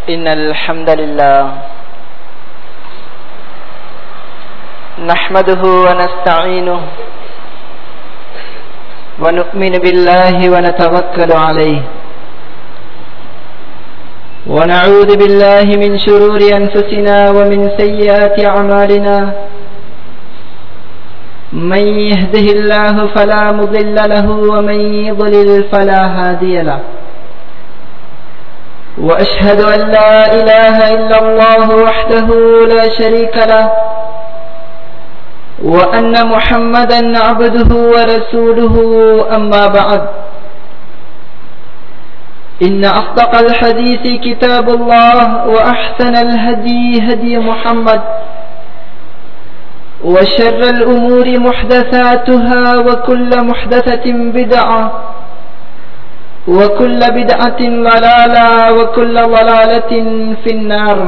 إن الحمد لله نحمده ونستعينه ونؤمن بالله ونتوكل عليه ونعوذ بالله من شرور أنفسنا ومن سيئات أعمالنا من يهده الله فلا مضل له ومن يضلل فلا هادي له وأشهد أن لا إله إلا الله وحده لا شريك له وأن محمدا عبده ورسوله أما بعد إن أصدق الحديث كتاب الله وأحسن الهدي هدي محمد وشر الأمور محدثاتها وكل محدثة بدعة وكل بدعة ضلالة وكل ضلالة في النار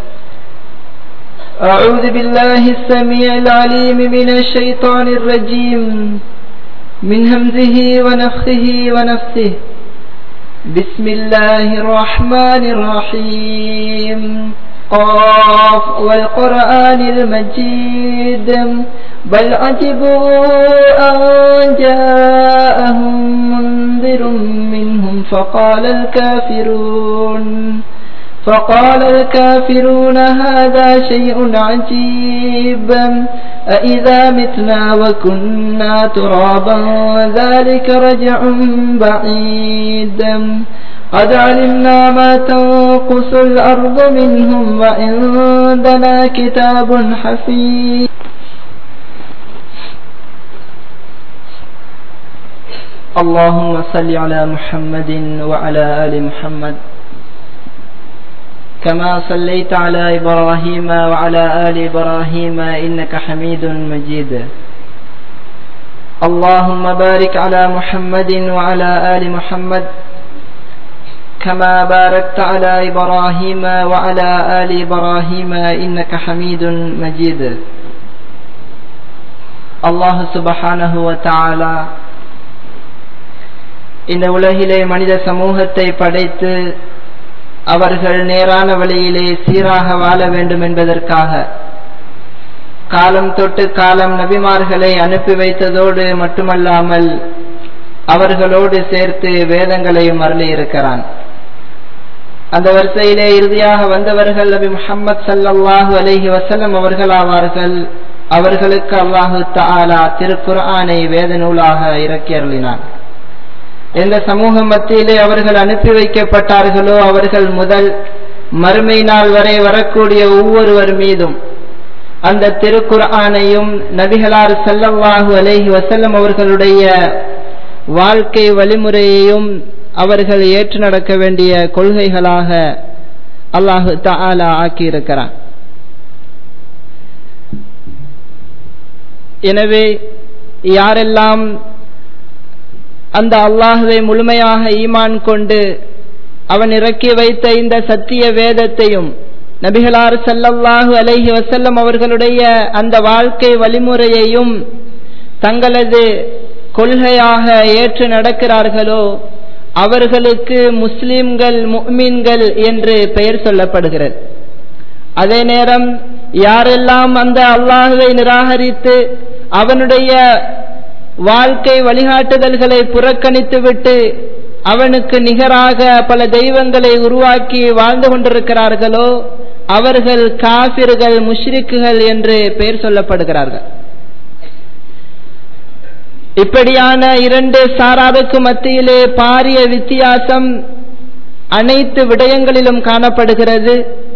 أعوذ بالله السميع العليم من الشيطان الرجيم من همزه ونفخه ونفسه بسم الله الرحمن الرحيم قاف والقرآن المجيد بل عجبوا أن جاءهم منذر منهم فقال الكافرون فقال الكافرون هذا شيء عجيب أإذا متنا وكنا ترابا ذلك رجع بعيد قد علمنا ما تنقص الأرض منهم وعندنا كتاب حفيظ اللهم صل على محمد وعلى آل محمد كما صليت على إبراهيم وعلى آل إبراهيم إنك حميد مجيد اللهم بارك على محمد وعلى آل محمد كما باركت على إبراهيم وعلى آل إبراهيم إنك حميد مجيد الله سبحانه وتعالى இந்த உலகிலே மனித சமூகத்தை படைத்து அவர்கள் நேரான வழியிலே சீராக வாழ வேண்டும் என்பதற்காக காலம் தொட்டு காலம் நபிமார்களை அனுப்பி வைத்ததோடு மட்டுமல்லாமல் அவர்களோடு சேர்த்து வேதங்களையும் அருளி இருக்கிறான் அந்த வரிசையிலே இறுதியாக வந்தவர்கள் நபி முகமது சல்லாஹூ அலஹி வசல்லம் அவர்கள் ஆவார்கள் அவர்களுக்கு அல்லாஹு தாலா திருக்குர்ஆனை வேத நூலாக இறக்கி அருளினான் எந்த சமூக மத்தியிலே அவர்கள் அனுப்பி வைக்கப்பட்டார்களோ அவர்கள் முதல் மறுமை நாள் வரை வரக்கூடிய ஒவ்வொருவர் மீதும் அந்த திருக்குர்ஆனையும் நபிகளார் சல்லல்லாஹு அலேஹி வசல்லம் அவர்களுடைய வாழ்க்கை வழிமுறையையும் அவர்கள் ஏற்று நடக்க வேண்டிய கொள்கைகளாக அல்லாஹு தாலா ஆக்கியிருக்கிறான் எனவே யாரெல்லாம் அந்த அல்லாஹுவை முழுமையாக ஈமான் கொண்டு அவன் இறக்கி வைத்த இந்த சத்திய வேதத்தையும் நபிகளார் சல்லல்லாஹு அலைஹி வசல்லம் அவர்களுடைய அந்த வாழ்க்கை வழிமுறையையும் தங்களது கொள்கையாக ஏற்று நடக்கிறார்களோ அவர்களுக்கு முஸ்லிம்கள் முக்மீன்கள் என்று பெயர் சொல்லப்படுகிறது அதே நேரம் யாரெல்லாம் அந்த அல்லாஹுவை நிராகரித்து அவனுடைய வாழ்க்கை வழிகாட்டுதல்களை புறக்கணித்துவிட்டு அவனுக்கு நிகராக பல தெய்வங்களை உருவாக்கி வாழ்ந்து கொண்டிருக்கிறார்களோ அவர்கள் காபிர்கள் முஷ்ரிக்குகள் என்று பெயர் சொல்லப்படுகிறார்கள் இப்படியான இரண்டு சாராருக்கு மத்தியிலே பாரிய வித்தியாசம் அனைத்து விடயங்களிலும் காணப்படுகிறது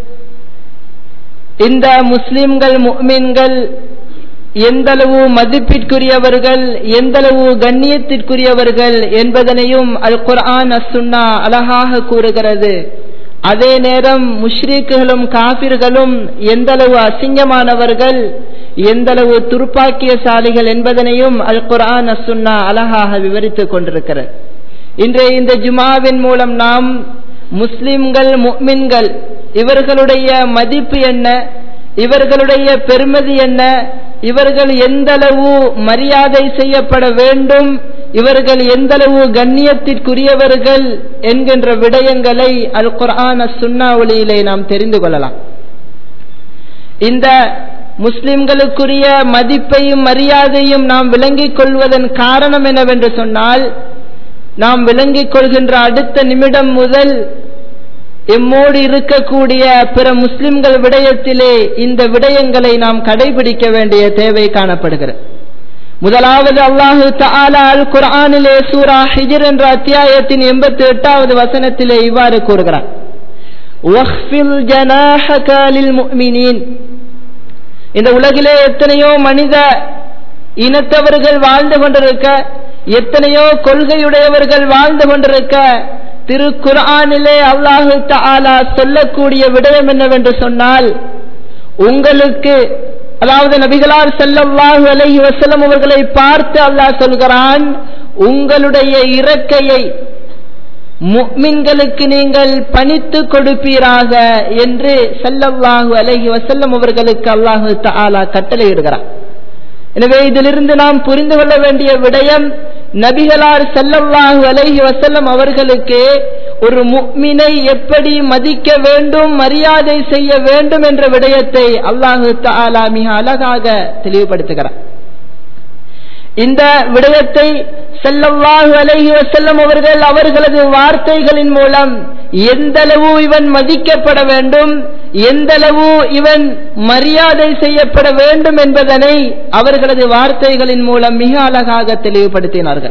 இந்த முஸ்லிம்கள் முக்மீன்கள் எந்தளவு மதிப்பிற்குரியவர்கள் எந்தளவு கண்ணியத்திற்குரியவர்கள் என்பதனையும் அல் குர்ஆன் அசுன்னா அழகாக கூறுகிறது அதே நேரம் முஷ்ரீக்குகளும் காபிர்களும் எந்தளவு அசிங்கமானவர்கள் எந்தளவு துருப்பாக்கியசாலிகள் என்பதனையும் அல் குர்ஆன் அசுன்னா அழகாக விவரித்துக் கொண்டிருக்கிறது இன்றைய இந்த ஜுமாவின் மூலம் நாம் முஸ்லிம்கள் முக்மின்கள் இவர்களுடைய மதிப்பு என்ன இவர்களுடைய பெருமதி என்ன இவர்கள் எந்தளவு மரியாதை செய்யப்பட வேண்டும் இவர்கள் எந்தளவு கண்ணியத்திற்குரியவர்கள் என்கின்ற விடயங்களை அல் குர்ஆன் சுன்னா ஒளியிலே நாம் தெரிந்து கொள்ளலாம் இந்த முஸ்லிம்களுக்குரிய மதிப்பையும் மரியாதையும் நாம் விளங்கிக் கொள்வதன் காரணம் என்னவென்று சொன்னால் நாம் விளங்கிக் கொள்கின்ற அடுத்த நிமிடம் முதல் எம்மோடு இருக்கக்கூடிய பிற முஸ்லிம்கள் விடயத்திலே இந்த விடயங்களை நாம் கடைபிடிக்க வேண்டிய தேவை காணப்படுகிறது முதலாவது அல்லாஹு தஆலா அல் குர்ஆனிலே சூரா ஹிஜ்ர் என்ற அத்தியாயத்தின் எண்பத்தி எட்டாவது வசனத்திலே இவ்வாறு கூறுகிறார் வஹ்ஃபில் ஜனாஹக லில் முஃமினீன் இந்த உலகிலே எத்தனையோ மனித இனத்தவர்கள் வாழ்ந்து கொண்டிருக்க எத்தனையோ கொள்கையுடையவர்கள் வாழ்ந்து கொண்டிருக்க திரு குர்ஆனிலே அல்லாஹு தஆலா சொல்லக்கூடிய விடயம் என்னவென்று சொன்னால் உங்களுக்கு அதாவது நபிகளார் ஸல்லல்லாஹு அலைஹி வஸல்லம் அவர்களை பார்த்து அல்லாஹ் சொல்கிறான் உங்களுடைய இறக்கையை முக்மின்களுக்கு நீங்கள் பணித்து கொடுப்பீராக என்று ஸல்லல்லாஹு அலைஹி வஸல்லம் அவர்களுக்கு அல்லாஹு தஆலா கட்டளையிடுகிறார் எனவே இதிலிருந்து நாம் புரிந்து கொள்ள வேண்டிய விடயம் நபிகளார் ஸல்லல்லாஹு அலைஹி வஸல்லம் அவர்களுக்கு ஒரு முக்மினை எப்படி மதிக்க வேண்டும் மரியாதை செய்ய வேண்டும் என்ற விடயத்தை அல்லாஹு தஆலா மிக அழகாக தெளிவுபடுத்துகிறார் இந்த விடயத்தை ஸல்லல்லாஹு அலைஹி வஸல்லம் அவர்கள் அவர்களது வார்த்தைகளின் மூலம் எந்தளவு இவன் மதிக்கப்பட வேண்டும் எந்தளவு இவன் மரியாதை செய்யப்பட வேண்டும் என்பதனை அவர்களது வார்த்தைகளின் மூலம் மிக அழகாக தெளிவுபடுத்தினார்கள்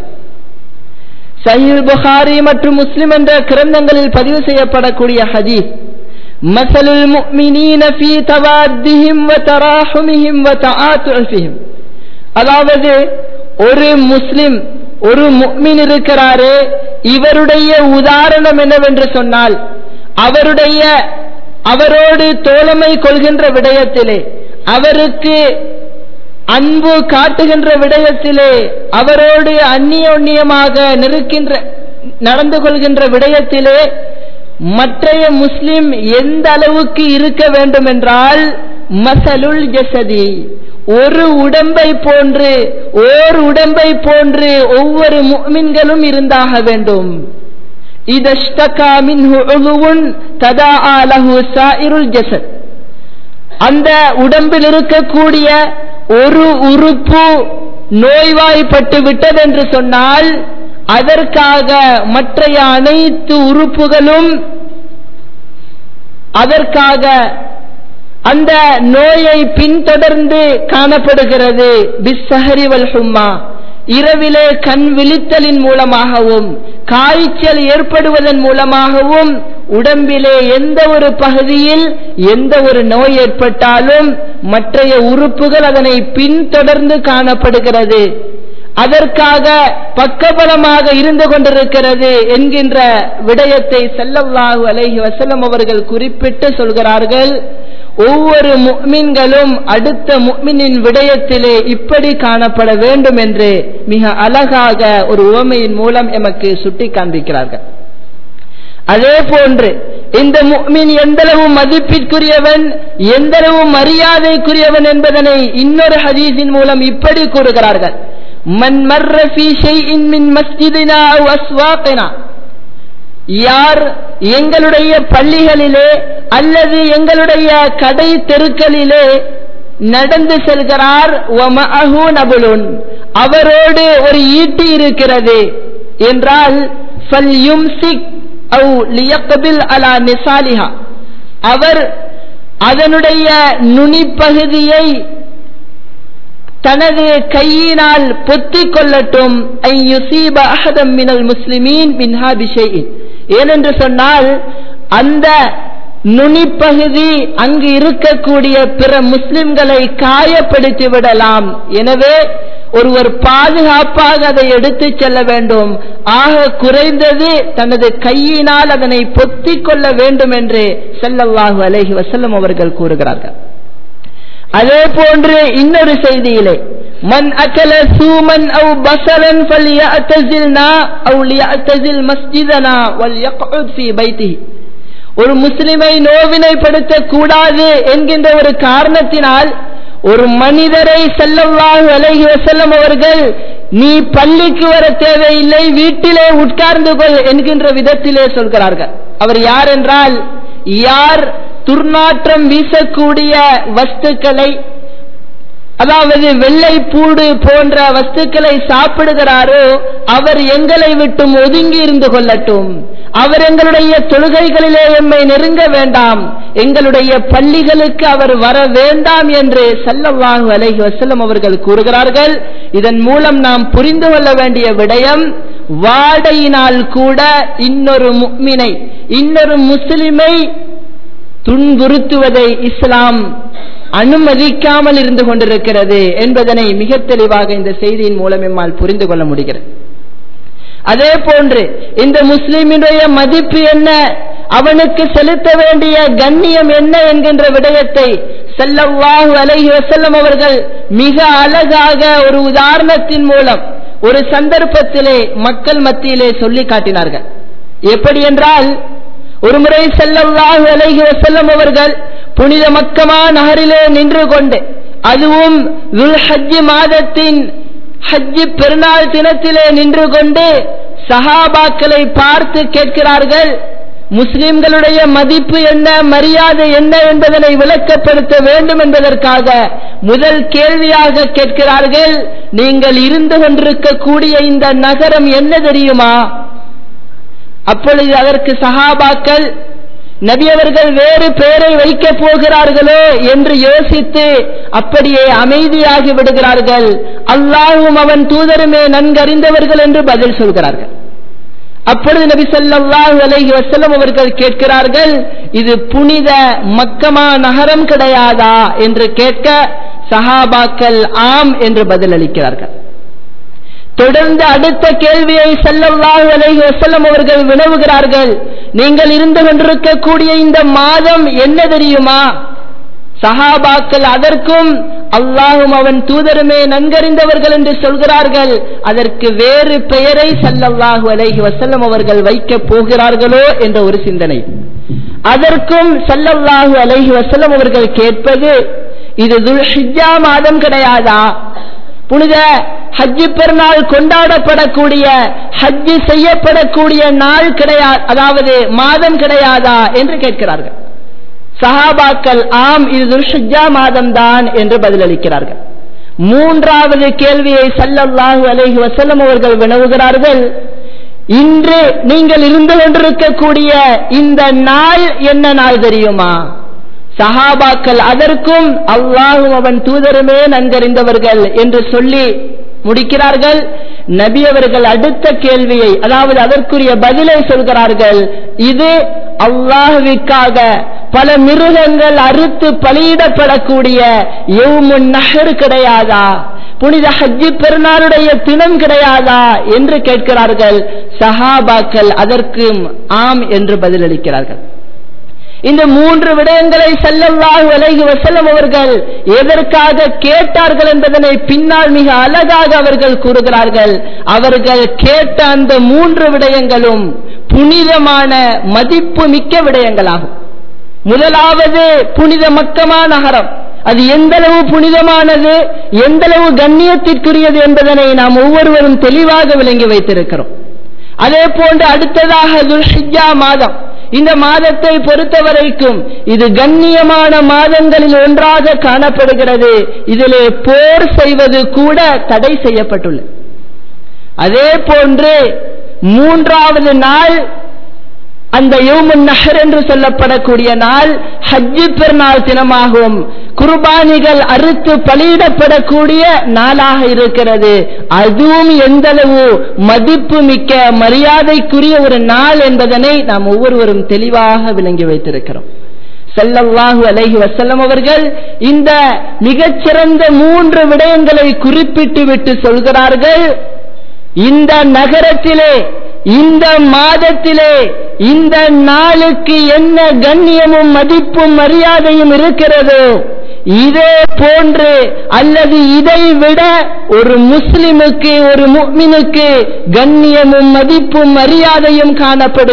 சஹீல் புகாரி மற்றும் முஸ்லிம் என்ற கிரந்தங்களில் பதிவு செய்யப்படக்கூடிய ஹதீஸ் مثل المؤمنين في توادهم وتراحمهم وتعاطفهم அதாவது ஒரு முஸ்லிம் ஒரு முக்மின் இருக்கிறாரே இவருடைய உதாரணம் என்னவென்று சொன்னால் அவருடைய அவரோடு தோழமை கொள்கின்ற விடயத்திலே அவருக்கு அன்பு காட்டுகின்ற விடயத்திலே அவரோடு அந்நியோன்யமாக நெருக்கின்ற நடந்து கொள்கின்ற விடயத்திலே மற்றைய முஸ்லிம் எந்த அளவுக்கு இருக்க வேண்டும் என்றால் மசலுல் ஜசதி ஒரு உடம்பை போன்று ஓர் உடம்பை போன்று ஒவ்வொரு முக்மின்களும் இருந்தாக வேண்டும் இதஷ்டகா மின்ஹு உதுவுன் ததாஆ லஹு சாயிருல் ஜஸத் அந்த உடம்பில் இருக்கக்கூடிய ஒரு உறுப்பு நோய்வாய்ப்பட்டு விட்டதென்று சொன்னால் அதற்காக மற்றைய அனைத்து உறுப்புகளும் அதற்காக அந்த நோயை பின்தொடர்ந்து காணப்படுகிறது பிஸ்ஸஹரி வல் ஹும்மா இரவிலே கண் விழித்தலின் மூலமாகவும் காய்ச்சல் ஏற்படுவதன் மூலமாகவும் உடம்பிலே எந்த ஒரு பகுதியில் எந்த ஒரு நோய் ஏற்பட்டாலும் மற்றைய உறுப்புகள் அதனை பின்தொடர்ந்து காணப்படுகிறது அதற்காக பக்கபலமாக இருந்து கொண்டிருக்கிறது என்கின்ற விடயத்தை செல்லல்லாஹு அலைஹி வசல்லம் அவர்கள் குறிப்பிட்டு சொல்கிறார்கள் ஒவ்வொரு முக்மின்களும் அடுத்த முக்மினின் விடயத்திலே இப்படி காணப்பட வேண்டும் என்று மிக அழகாக ஒரு உவமையின் மூலம் எமக்கு சுட்டி காண்பிக்கிறார்கள் அதே போன்று இந்த முக்மின் எந்தளவு மதிப்பிற்குரியவன் எந்தளவு மரியாதைக்குரியவன் என்பதனை இன்னொரு ஹதீஸின் மூலம் இப்படி கூறுகிறார்கள் மன் மர்ர ஃபீ ஷைஇன் மின் மஸ்ஜிதினா அவ் அஸ்வாகினா யார் எங்களுடைய பள்ளிகளிலே அல்லது எங்களுடைய கடை தெருக்களிலே நடந்து செல்கிறார் நபுலுன் அவரோடு ஒரு ஈட்டி இருக்கிறது என்றால் அலா நிசாலிஹா அவர் அதனுடைய நுனிப்பகுதியை தனது கையினால் பொத்திக் கொள்ளட்டும் மினல் முஸ்லிமீன் மின்ஹா பிஷையின் ஏனென்று சொன்னால் அந்த நுனிப்பகுதி அங்கு இருக்கக்கூடிய பிற முஸ்லிம்களை காயப்படுத்தி விடலாம் எனவே ஒருவர் பாதுகாப்பாக அதை எடுத்து செல்ல வேண்டும் ஆக குறைந்தது தனது கையினால் அதனை பொத்திக் கொள்ள வேண்டும் என்று செல்லல்லாஹு அலைஹி வசல்லம் அவர்கள் கூறுகிறார்கள் அதே போன்று இன்னொரு செய்தியிலே மன் அக்கல சூமன் அவு பசரன் ஃபல்யஅ்தஸில்னா அவு லியஅ்தஸில் மஸ்ஜிதனா வல்யக்உத் ஃபீ பைத்திஹி ஒரு முஸ்லிமை நோவினைப்படுத்த கூடாது என்கின்ற ஒரு காரணத்தினால் ஒரு மனிதரை செல்லவாக அலைஹி வசல்லம் அவர்கள் நீ பள்ளிக்கு வர தேவையில்லை வீட்டிலே உட்கார்ந்து கொள் என்கின்ற விதத்திலே சொல்கிறார்கள் அவர் யார் என்றால் யார் துர்நாற்றம் வீசக்கூடிய வஸ்துக்களை அதாவது வெள்ளை பூடு போன்ற வஸ்துக்களை சாப்பிடுகிறாரோ அவர் எங்களை விட்டும் ஒதுங்கி இருந்து கொள்ளட்டும் அவர் எங்களுடைய தொழுகைகளிலே எம்மை நெருங்க வேண்டாம் எங்களுடைய பள்ளிகளுக்கு அவர் வர வேண்டாம் என்று சல்லல்லாஹு அலைஹி வஸல்லம் அவர்கள் கூறுகிறார்கள் இதன் மூலம் நாம் புரிந்து கொள்ள வேண்டிய விடயம் வாடையினால் கூட இன்னொரு முக்மினை இன்னொரு முஸ்லிமை துன்புறுத்துவதை இஸ்லாம் அனுமதிக்காமல் இருந்து கொண்டிருக்கிறது என்பதனை மிக தெளிவாக இந்த செய்தியின் மூலம் எம்மால் புரிந்து கொள்ள முடிகிறது அதே போன்று இந்த முஸ்லிமினுடைய மதிப்பு என்ன அவனுக்கு செலுத்த வேண்டிய கண்ணியம் என்ன என்கின்ற விடயத்தை செல்லவாஹு அலைஹி வசல்லம் அவர்கள் மிக அழகாக ஒரு உதாரணத்தின் மூலம் ஒரு சந்தர்ப்பத்திலே மக்கள் மத்தியிலே சொல்லி காட்டினார்கள் எப்படி என்றால் ஒரு முறை செல்லவாஹு அலைஹி வசல்லம் அவர்கள் புனித மக்கமா நகரிலே நின்று கொண்டு அதுவும் ஹஜ்ஜி மாதத்தின் ஹஜ்ஜி பெருநாள் தினத்திலே நின்று கொண்டு சஹாபாக்களை பார்த்து கேட்கிறார்கள் முஸ்லிம்களுடைய மதிப்பு என்ன மரியாதை என்ன என்பதனை விளக்கப்படுத்த வேண்டும் என்பதற்காக முதல் கேள்வியாக கேட்கிறார்கள் நீங்கள் இருந்து கொண்டிருக்கக்கூடிய இந்த நகரம் என்ன தெரியுமா அப்பொழுது அதற்கு சஹாபாக்கள் நபி அவர்கள் வேறு பெயரை வைக்க போகிறார்களோ என்று யோசித்து அப்படியே அமைதியாகி விடுகிறார்கள் அல்லாஹும் அவன் தூதருமே நன்கறிந்தவர்கள் என்று பதில் சொல்கிறார்கள் அப்பொழுது நபி ஸல்லல்லாஹு அலைஹி வஸல்லம் அவர்கள் கேட்கிறார்கள் இது புனித மக்கமா நகரம் கிடையாதா என்று கேட்க சஹாபாக்கள் ஆம் என்று பதிலளிக்கிறார்கள் தொடர்ந்து அடுத்த கேள்வியை ஸல்லல்லாஹு அலைஹி வஸல்லம் அவர்கள் வினவுகிறார்கள் நீங்கள் இருந்து கொண்டிருக்கக்கூடிய இந்த மாதம் என்ன தெரியுமா சஹாபாக்கள் அதற்கும் அல்லாஹும் அவன் தூதருமே நன்கறிந்தவர்கள் என்று சொல்கிறார்கள் அதற்கு வேறு பெயரை சல்லல்லாஹு அலைஹி வசல்லம் அவர்கள் வைக்கப் போகிறார்களோ என்ற ஒரு சிந்தனை அதற்கும் சல்லல்லாஹு அலைஹி வசல்லம் அவர்கள் கேட்பது இது துல்ஹிஜா மாதம் கிடையாதா புனித ஹஜ்ஜி பெருநாள் கொண்டாடப்படக்கூடிய ஹஜ்ஜி செய்யப்படக்கூடிய நாள் கிடையாது அதாவது மாதம் கிடையாதா என்று கேட்கிறார்கள் சஹாபாக்கள் ஆம் இது துல்ஷிஜா மாதம் தான் என்று பதிலளிக்கிறார்கள் மூன்றாவது கேள்வியை சல்லல்லாஹு அலைஹி வசல்லம் அவர்கள் வினவுகிறார்கள் இன்று நீங்கள் இருந்து கொண்டிருக்கக்கூடிய இந்த நாள் என்ன நாள் தெரியுமா சஹாபாக்கள் அதற்கும் அல்லாஹும் அவன் தூதருமே நன்கறிந்தவர்கள் என்று சொல்லி முடிக்கிறார்கள் நபி அவர்கள் அடுத்த கேள்வியை அதாவது அதற்குரிய பதிலை சொல்கிறார்கள் இது அல்லாஹுவிற்காக பல மிருகங்கள் அறுத்து பலியிடப்படக்கூடிய எவ்முன் நகர் கிடையாதா புனித ஹஜ்ஜி பெருநாளுடைய தினம் கிடையாதா என்று கேட்கிறார்கள் சஹாபாக்கள் அதற்கும் ஆம் என்று பதிலளிக்கிறார்கள் இந்த மூன்று விடயங்களை செல்லல்லாஹு அலைஹி வசல்லம் அவர்கள் எதற்காக கேட்டார்கள் என்பதனை பின்னால் மிக அழகாக அவர்கள் கூறுகிறார்கள் அவர்கள் கேட்ட அந்த மூன்று விடயங்களும் புனிதமான மதிப்பு மிக்க விடயங்களாகும் முதலாவது புனித மக்கமா நகரம் அது எந்தளவு புனிதமானது எந்தளவு கண்ணியத்திற்குரியது என்பதனை நாம் ஒவ்வொருவரும் தெளிவாக விளங்கி வைத்திருக்கிறோம் அதே போன்று அடுத்ததாக துல்ஹிஜா மாதம் இந்த மாதத்தை பொறுத்த வரைக்கும் இது கண்ணியமான மாதங்களில் ஒன்றாக காணப்படுகிறது இதிலே போர் செய்வது கூட தடை செய்யப்பட்டுள்ளது அதே போன்று மூன்றாவது நாள் அந்த யோமுன் நஹர் என்று சொல்லப்படக்கூடிய நாள் ஹஜ்ஜி பெருநாள் தினமாகும் குர்பானிகள் அறுத்து பலியிடப்படக்கூடிய நாளாக இருக்கிறது அதுவும் எந்தளவு மதிப்பு மிக்க மரியாதைக்குரிய ஒரு நாள் என்பதனை நாம் ஒவ்வொருவரும் தெளிவாக விளங்கி வைத்திருக்கிறோம் செல்லல்லாஹு அலைஹி வசல்லம் அவர்கள் இந்த மிகச்சிறந்த மூன்று விடயங்களை குறிப்பிட்டு விட்டு சொல்கிறார்கள் இந்த நகரத்திலே இந்த மாதத்திலே இந்த நாளுக்கு என்ன கண்ணியமும் மதிப்பும் மரியாதையும் இருக்கிறதோ இதே போன்று அல்லது இதை விட ஒரு முஸ்லிமுக்கு ஒரு முக்மினுக்கு கண்ணியமும் மதிப்பும் மரியாதையும்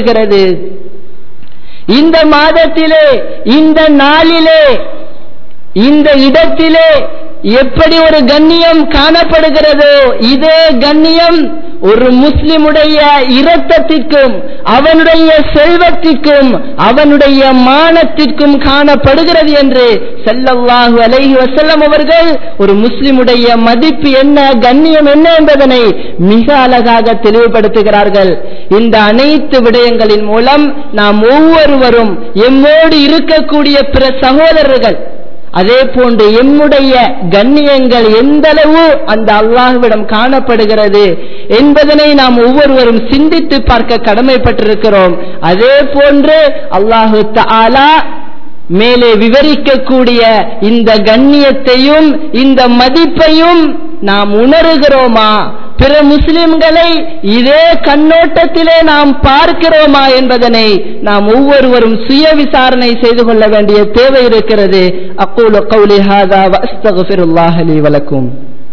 காணப்படுகிறது இந்த மாதத்திலே இந்த நாளிலே இந்த இடத்திலே எப்படி ஒரு கண்ணியம் காணப்படுகிறதோ இதே கண்ணியம் ஒரு முஸ்லிமுடைய இரத்தத்திற்கும் அவனுடைய செல்வத்திற்கும் அவனுடைய மானத்திற்கும் காணப்படுகிறது என்று செல்லல்லாஹு அலைஹி வசல்லம் அவர்கள் ஒரு முஸ்லிமுடைய மதிப்பு என்ன கண்ணியம் என்ன என்பதனை மிக அழகாக தெளிவுபடுத்துகிறார்கள் இந்த அனைத்து விடயங்களின் மூலம் நாம் ஒவ்வொருவரும் எம்மோடு இருக்கக்கூடிய பிற சகோதரர்கள் அதே போன்று எம்முடைய கண்ணியங்கள் எந்த அளவு அந்த அல்லாஹுவிடம் காணப்படுகிறது என்பதனை நாம் ஒவ்வொருவரும் சிந்தித்து பார்க்க கடமைப்பட்டிருக்கிறோம் அதே போன்று அல்லாஹு தாலா மேலே விவரிக்கக்கூடிய இந்த கண்ணியத்தையும் இந்த மதிப்பையும் நாம் உணர்கிறோமா பிற முஸ்லிம்களை இதே கண்ணோட்டத்திலே நாம் பார்க்கிறோமா என்பதனை நாம் ஒவ்வொருவரும் சுய விசாரணை செய்து கொள்ள வேண்டிய தேவை இருக்கிறது அக்கூல கௌலி ஹாதா வஸ்தகுஃபிருல்லாஹ் லி வலக்கும்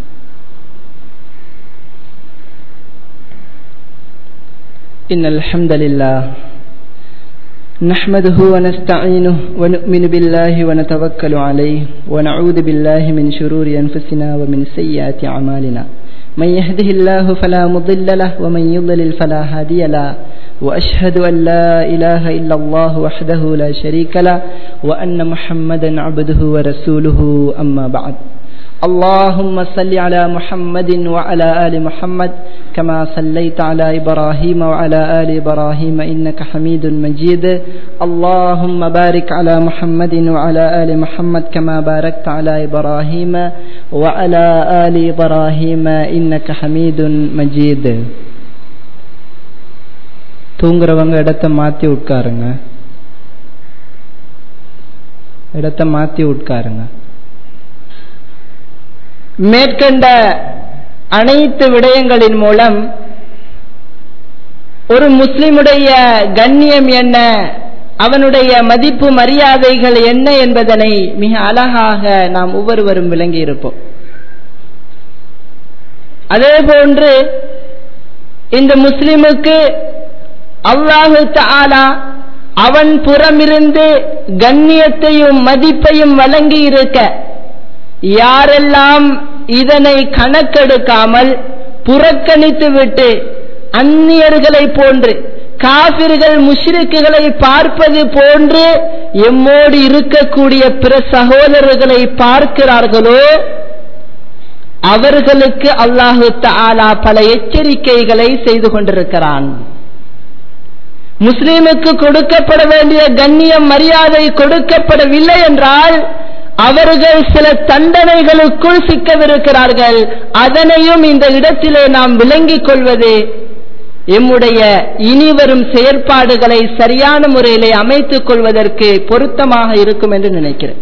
إن الحمد لله نحمده ونستعينه ونؤمن بالله ونتوكل عليه ونعوذ بالله من شرور أنفسنا ومن سيئات أعمالنا من يهده الله فلا مضل له ومن يضلل فلا هادي له وأشهد أن لا إله إلا الله وحده لا شريك له وأن محمدا عبده ورسوله أما بعد اللهم صل على محمد وعلى آل محمد كما صليت على إبراهيم وعلى آل إبراهيم إنك حميد مجيد اللهم بارك على محمد وعلى آل محمد كما باركت على إبراهيم وعلى آل إبراهيم إنك حميد مجيد தூங்குறவங்க இடத்த மாத்தி உட்காருங்க இடத்த மாத்தி உட்காருங்க மேற்கண்ட அனைத்து விடயங்களின் மூலம் ஒரு முஸ்லிமுடைய கண்ணியம் என்ன அவனுடைய மதிப்பு மரியாதைகள் என்ன என்பதனை மிக அழகாக நாம் ஒவ்வொருவரும் விளங்கி இருப்போம் அதே போன்று இந்த முஸ்லிமுக்கு அல்லாஹு தாலா அவன் புறமிருந்து கண்ணியத்தையும் மதிப்பையும் வழங்கி இருக்க யாரெல்லாம் இதனை கணக்கெடுக்காமல் புறக்கணித்து விட்டு அந்நியர்களை போன்று காபிர்கள் முஷ்ரிக்குகளை பார்ப்பது போன்று எம்மோடு இருக்கக்கூடிய பிற சகோதரர்களை பார்க்கிறார்களோ அவர்களுக்கு அல்லாஹு தாலா பல எச்சரிக்கைகளை செய்து கொண்டிருக்கிறான் முஸ்லீமுக்கு கொடுக்கப்பட வேண்டிய கண்ணியம் மரியாதை கொடுக்கப்படவில்லை என்றால் அவர்கள் சில தண்டனைகளுக்குள் சிக்கவிருக்கிறார்கள் அதனையும் இந்த இடத்திலே நாம் விளங்கிக் கொள்வது எம்முடைய இனிவரும் செயற்பாடுகளை சரியான முறையிலே அமைத்துக் கொள்வதற்கு பொருத்தமாக இருக்கும் என்று நினைக்கிறேன்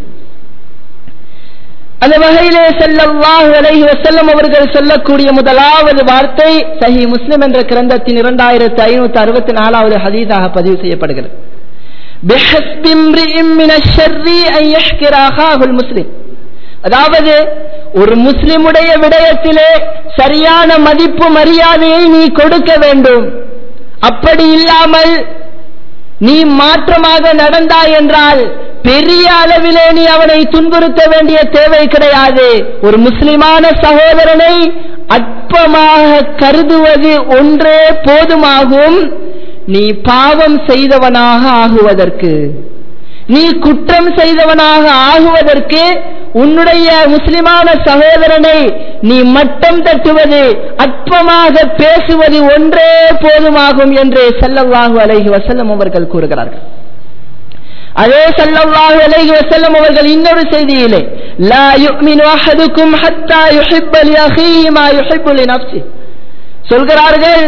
அந்த வகையிலே செல்லல்லாஹு அலைஹி வஸல்லம் அவர்கள் சொல்லக்கூடிய முதலாவது வார்த்தை சஹி முஸ்லிம் என்ற கிரந்தத்தின் இரண்டாயிரத்தி ஐநூத்தி அறுபத்தி நாலாவது ஹதீஸாக பதிவு செய்யப்படுகிறது بحسب امرئ من الشر ان يحقر اخاه المسلم அதாவது ஒரு முஸ்லிமுடைய விடயத்திலே சரியான மதிப்பு மரியாதையை நீ கொடுக்க வேண்டும் அப்படி இல்லாமல் நீ மாற்றமாக நடந்தாய் என்றால் பெரிய அளவிலே நீ அவனை துன்புறுத்த வேண்டிய தேவை கிடையாது ஒரு முஸ்லிமான சகோதரனை அற்பமாக கருதுவது ஒன்றே போதுமாகும் நீ பாவம் செய்தவனாக ஆகுவதற்கு நீ குற்றம் செய்தவனாக ஆகுவதற்கு உன்னுடைய முஸ்லிமான சகோதரனை நீ மட்டம் தட்டுவது அற்பமாக பேசுவது ஒன்றே போதுமாகும் என்று செல்லவாகு அலைஹி வசல்லம் அவர்கள் கூறுகிறார்கள் அதே சல்லல்லாஹு அலைஹி வஸல்லம் அவர்கள் இன்னொரு செய்தியிலே லா யுமினு அஹதுக்கும் ஹத்தா யுஹிப்ப லி அஹீஹி மா யுஹிப்பு லி நஃப்ஸி சொல்கிறார்கள்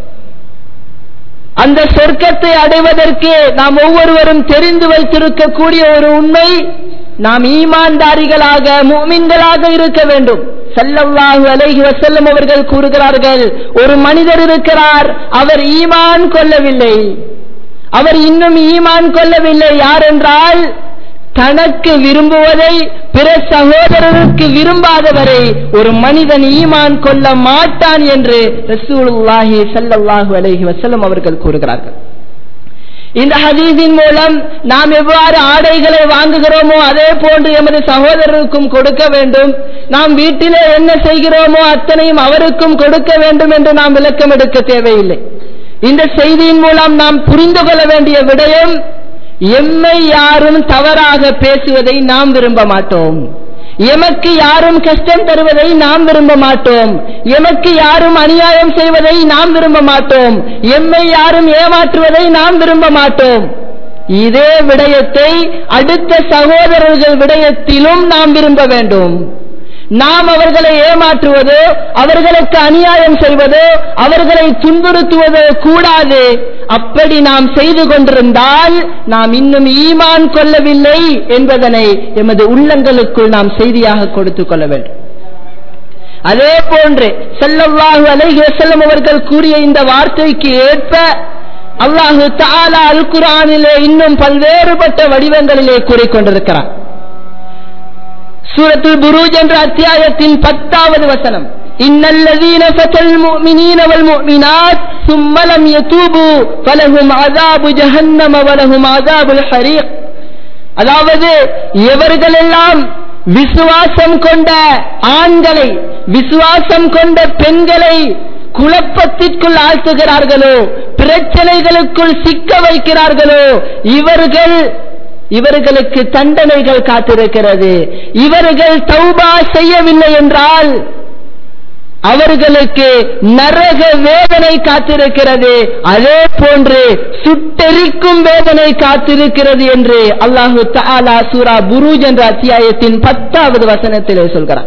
அந்த சொர்க்கத்தை அடைவதற்கு நாம் ஒவ்வொருவரும் தெரிந்து வைத்திருக்கக்கூடிய ஒரு உண்மை நாம் ஈமான்தாரிகளாக முமின்களாக இருக்க வேண்டும் சல்லல்லாஹு அலைஹி வஸல்லம் அவர்கள் கூறுகிறார்கள் ஒரு மனிதர் இருக்கிறார் அவர் ஈமான் கொள்ளவில்லை அவர் இன்னும் ஈமான் கொள்ளவில்லை யார் என்றால் தனக்கு விரும்புவதை பிற சகோதரருக்கு விரும்பாதவரை ஒரு மனிதன் ஈமான் கொள்ள மாட்டான் என்று ரசூலுல்லாஹி ஸல்லல்லாஹு அலைஹி வஸல்லம் அவர்கள் கூறுகிறார்கள் இந்த ஹதீஸின் மூலம் நாம் எவ்வாறு ஆடைகளை வாங்குகிறோமோ அதே போன்று எமது சகோதரருக்கும் கொடுக்க வேண்டும் நாம் வீட்டிலே என்ன செய்கிறோமோ அத்தனையும் அவருக்கும் கொடுக்க வேண்டும் என்று நாம் விளக்கம் எடுக்க தேவையில்லை இந்த செய்தியின் மூலம் நாம் புரிந்து கொள்ள வேண்டிய விடயம் எம்மை யாரும் தவறாக பேசுவதை நாம் விரும்ப மாட்டோம் எமக்கு யாரும் கஷ்டம் தருவதை நாம் விரும்ப மாட்டோம் எமக்கு யாரும் அநியாயம் செய்வதை நாம் விரும்ப மாட்டோம் எம்மை யாரும் ஏமாற்றுவதை நாம் விரும்ப மாட்டோம் இதே விடயத்தை அடுத்த சகோதரர்கள் விடயத்திலும் நாம் விரும்ப வேண்டும் நாம் அவர்களை ஏமாற்றுவதோ அவர்களுக்கு அநியாயம் செய்வதோ அவர்களை துன்புறுத்துவதோ கூடாது அப்படி நாம் செய்து கொண்டிருந்தால் நாம் இன்னும் ஈமான் கொள்ளவில்லை என்பதனை எமது உள்ளங்களுக்குள் நாம் செய்தியாக கொடுத்துக் கொள்ள வேண்டும் அதே போன்று செல்லவாஹு அலைஹி வஸல்லம் அவர்கள் கூறிய இந்த வார்த்தைக்கு ஏற்ப அல்லாஹு தாலா அல் குரானிலே இன்னும் பல்வேறுபட்ட வடிவங்களிலே கூறிக்கொண்டிருக்கிறார் சூரத்துல் புரூஜ் என்ற அத்தியாயத்தின் பத்தாவது வசனம் إن الذين فتى المؤمنين والمؤمنات ثم لم يتوبوا فلهم عذاب جهنم ولهم عذاب الحريق அதாவது எவர்களெல்லாம் விசுவாசம் கொண்ட ஆண்களை விசுவாசம் கொண்ட பெண்களை குழப்பத்திற்குள் ஆழ்த்துகிறார்களோ பிரச்சனைகளுக்குள் சிக்க வைக்கிறார்களோ இவர்கள் இவர்களுக்கு தண்டனைகள் காத்திருக்கிறது இவர்கள் தௌபா செய்யவில்லை என்றால் அவர்களுக்கு நரக வேதனை காத்திருக்கிறது அதே போன்று சுட்டெரிக்கும் வேதனை காத்திருக்கிறது என்று அல்லாஹு தாலா சூரா புரூஜ் என்ற அத்தியாயத்தின் பத்தாவது வசனத்திலே சொல்கிறார்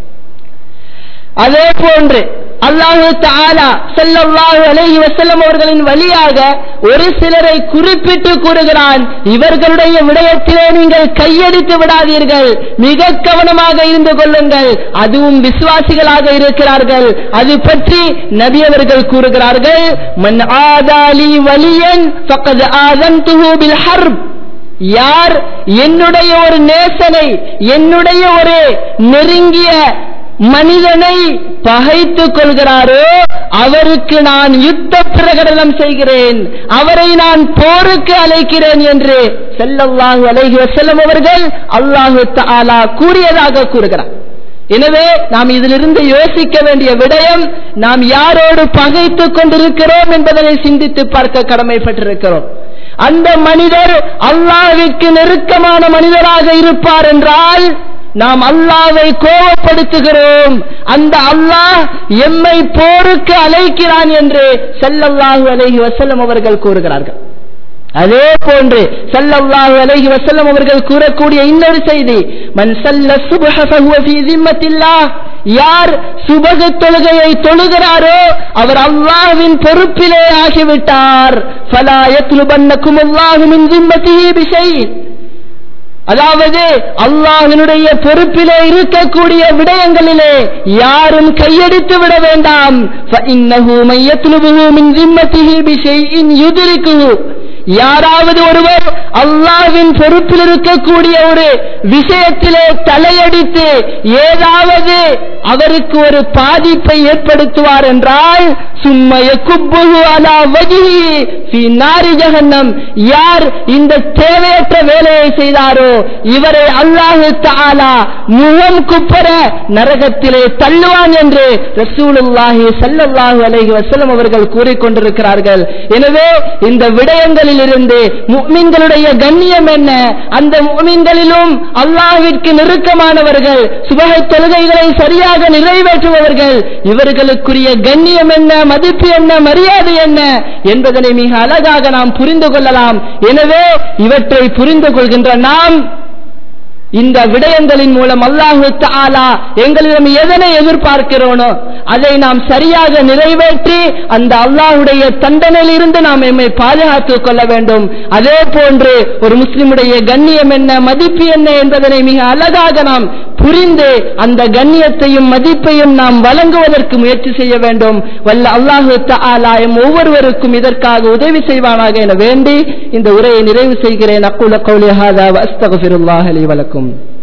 அதே போன்று அல்லாஹு தாலா செல்லல்லாஹு அலைஹி வஸல்லம் அவர்களின் வழியாக ஒரு சிலரை குறிப்பிட்டு கூறுகிறான் இவர்களுடைய விடயத்திலே நீங்கள் கையடித்து விடாதீர்கள் மிக கவனமாக இருந்து கொள்ளுங்கள் அதுவும் விசுவாசிகளாக இருக்கிறார்கள் அது பற்றி நபி அவர்கள் கூறுகிறார்கள் மன் ஆதாலி வலியன் ஃபக்கத் ஆதன்துஹு பில் ஹர்ப் யார் என்னுடைய ஒரு நேசனை என்னுடைய ஒரு நெருங்கிய மனிதனை பகைத்துக் கொள்கிறாரோ அவருக்கு நான் யுத்த பிரகடனம் செய்கிறேன் அவரை நான் போருக்கு அழைக்கிறேன் என்று செல்லல்லாஹு அலைஹி வஸல்லம் அவர்கள் அல்லாஹு தஆலா கூறியதாக கூறுகிறார் எனவே நாம் இதிலிருந்து யோசிக்க வேண்டிய விடயம் நாம் யாரோடு பகைத்துக் கொண்டிருக்கிறோம் என்பதனை சிந்தித்து பார்க்க கடமைப்பட்டிருக்கிறோம் அந்த மனிதர் அல்லாஹ்விற்கு நெருக்கமான மனிதராக இருப்பார் என்றால் நாம் அல்லாவை கோபப்படுத்துகிறோம் அந்த அல்லாஹ் எம்மை போருக்கு அழைக்கிறான் என்று செல்லல்லாஹு அலைஹி வஸல்லம் அவர்கள் கூறுகிறார்கள் அதே போன்று சல்லல்லாஹு அலைஹி வஸல்லம் அவர்கள் கூறக்கூடிய இன்னொரு செய்தி மன் சல்ல சுப்ஹ ஃபஹுவ ஃபீ ஸிம்மத்தில்லாஹ் யார் சுபக தொழுகையை தொழுகிறாரோ அவர் அல்லாஹ்வின் பொறுப்பிலே ஆகிவிட்டார் ஃபலா யத்லுபன்னக்கும் அல்லாஹு மின் ஸிம்மத்திஹி பிஷைஇன் அதாவது அல்லாஹினுடைய பொறுப்பிலே இருக்கக்கூடிய விடயங்களிலே யாரும் கையெடுத்து விட வேண்டாம் فإنه من يطلبه من ذمته بشيء يدركه யாராவது ஒருவர் அல்லாஹ்வின் பொறுப்பில் இருக்கக்கூடிய ஒரு விஷயத்திலே தலையடித்து ஏதாவது அவருக்கு ஒரு பாதிப்பை ஏற்படுத்துவார் என்றால் சும்மைய குப்புகு அலா வஜிஹி ஃபி நாரி ஜஹன்னம் யார் இந்த தேவையற்ற வேலையை செய்தாரோ இவரை அல்லாஹு தஆலா முகம் குப்பர நரகத்திலே தள்ளுவான் என்று ரசூலுல்லாஹி ஸல்லல்லாஹு அலைஹி வஸல்லம் அவர்கள் கூறிக்கொண்டிருக்கிறார்கள் எனவே இந்த விடயங்களில் இருந்து முஃமின்களுடைய கண்ணியம் என்ன அந்த முஃமின்களிலும் அல்லாஹ்விற்கு நெருக்கமானவர்கள் சுபஹ தொழுகைகளை சரியாக நிறைவேற்றுபவர்கள் இவர்களுக்குரிய கண்ணியம் என்ன மதிப்பு என்ன மரியாதை என்ன என்பதனை மிக அழகாக நாம் புரிந்து கொள்ளலாம் எனவே இவற்றை புரிந்து கொள்கின்ற நாம் இந்த விடயங்களின் மூலம் அல்லாஹு தாலா எங்களிடம் எதனை எதிர்பார்க்கிறோனோ அதை நாம் சரியாக நிறைவேற்றி அந்த அல்லாஹுடைய தண்டனையில் இருந்து நாம் எம்மை பாதுகாத்துக் கொள்ள வேண்டும் அதே போன்று ஒரு முஸ்லிமுடைய கண்ணியம் என்ன மதிப்பு என்ன என்பதனை மிக அழகாக நாம் புரிந்து அந்த கண்ணியத்தையும் மதிப்பையும் நாம் வழங்குவதற்கு முயற்சி செய்ய வேண்டும் வல்ல அல்லாஹு தாலா எம் ஒவ்வொருவருக்கும் இதற்காக உதவி செய்வானாக என வேண்டி இந்த உரையை நிறைவு செய்கிறேன் அக்குல கௌலி ஹாதா அஸ்தகுஃபிருல்லாஹ் அலி வலக்கும்